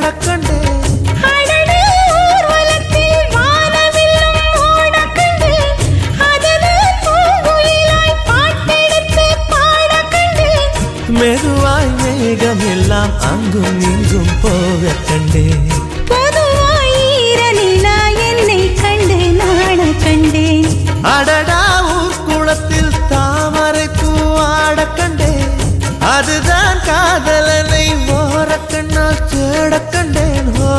கண்டேன் அடடே ஊர்வலத்தில் வானவில்லும் ஓடக் கண்டேன். அதுதான் பூங்குயிலாய் பாட்டெடுத்து பாடக் கண்டேன். மெதுவாய் மேகம் எல்லாம் அங்கும் இங்கும் போக கண்டேன் பொதுவாய் ஈர நிலா என்னை கண்டு நாணக் கண்டேன் அடடா ஊர் குளத்தில் தாமரை பூவாட கண்டேன் அதுதான் காதலனை ஓர கண்ணால் தேட கண்டேன் ஓ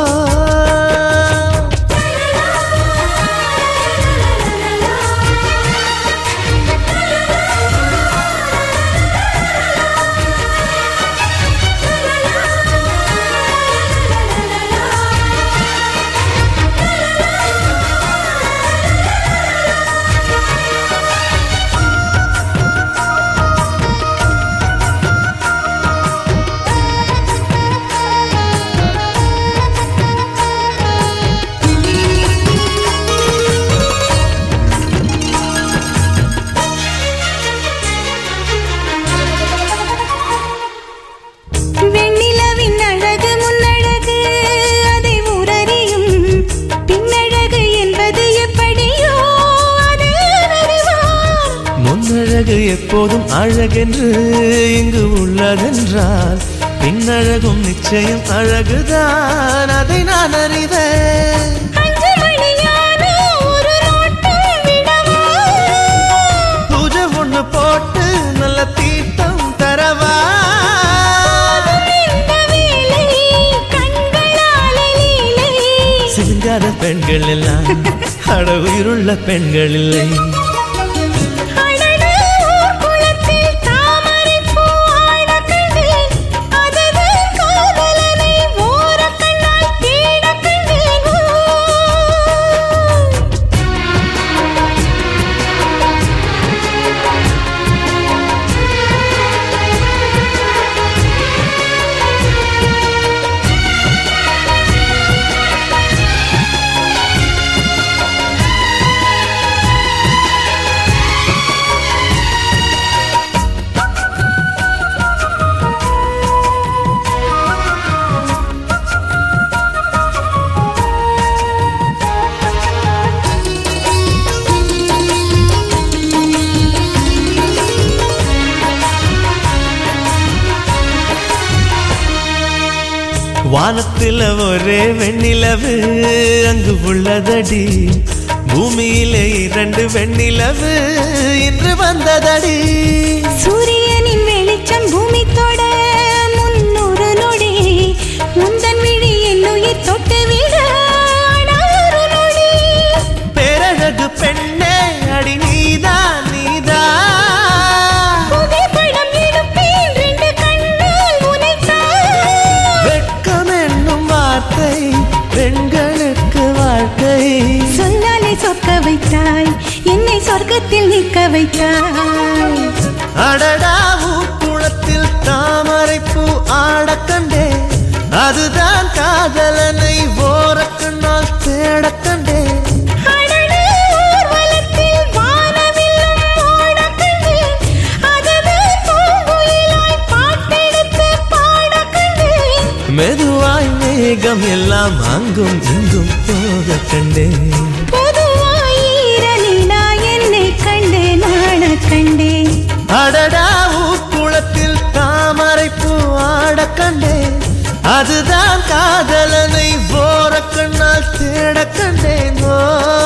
வெண்ணிலவின் அழகு முன்னழகு அதை உரறியும் பின்னழகு என்பது எப்படியோ அதை அறிவார் முன்னழகு எப்போதும் அழகென்று இங்கு உள்ளதென்றால் பின்னழகும் நிச்சயம் அழகுதான் அதை நான் அறிவேன் அஞ்சு மணியான ஒரு நோட்டம் விடவா பூஜை ஒண்ணு போட்டு நல்ல தீர்த்தம் தரவா இந்த வேலை கண்களாலே லீலை சிங்கார பெண்கள் எல்லாம் அட உயிருள்ள பெண்கள் இல்லை அடடே ஊர் குளத்தில் தாமரைப் பூ ஆடக் கண்டேன். அதுதான் காதலனை ஓரக் கண்ணால் தேடக் கண்டேன். ஓ. வானத்துல ஒரே வெண்ணிலவு அங்கு உள்ளதடி பூமியிலே இரண்டு வெண்ணிலவு இன்று வந்ததடி சூரியனின் வெளிச்சம் பூமி தொட முன்னூறு நொடி முந்தன் விழி என் உயிர் தொட்டு விட அடாறு நொடி பேரழகு பெண்ணே அடி நீதான் நீதான் புகைப்படம் எடுப்பேன் ரெண்டு கண்ணால் உனைத்தான் வெட்கம் என்னும் வார்த்தை பெண்களுக்கு வாழ்க்கை சொல்லாலே சொக்க வைத்தாய் என்னை சொர்க்கத்தில் நிற்க வைத்தாய் அடடா குளத்தில் தாமரை பூ ஆட கண்டேன் அதுதான் காதலனை ஓரக்கண்ணால் தேட கண்டேன் அடடே ஊர்வலத்தில் வானவில்லும் ஓடக் கண்டேன். அதுதான் பூங்குயிலாய் பாட்டெடுத்து பாடக் கண்டேன். மெதுவாய் மேகம் எல்லாம் அங்கும் இங்கும் போக கண்டேன் பொதுவாய் ஈர நிலா என்னை கண்டு நாணக் கண்டேன் அடடா குளத்தில் தாமரை பூ ஆட கண்டேன் அதுதான் காதலனை ஓரக்கண்ணால் தேட கண்டேன் ஓ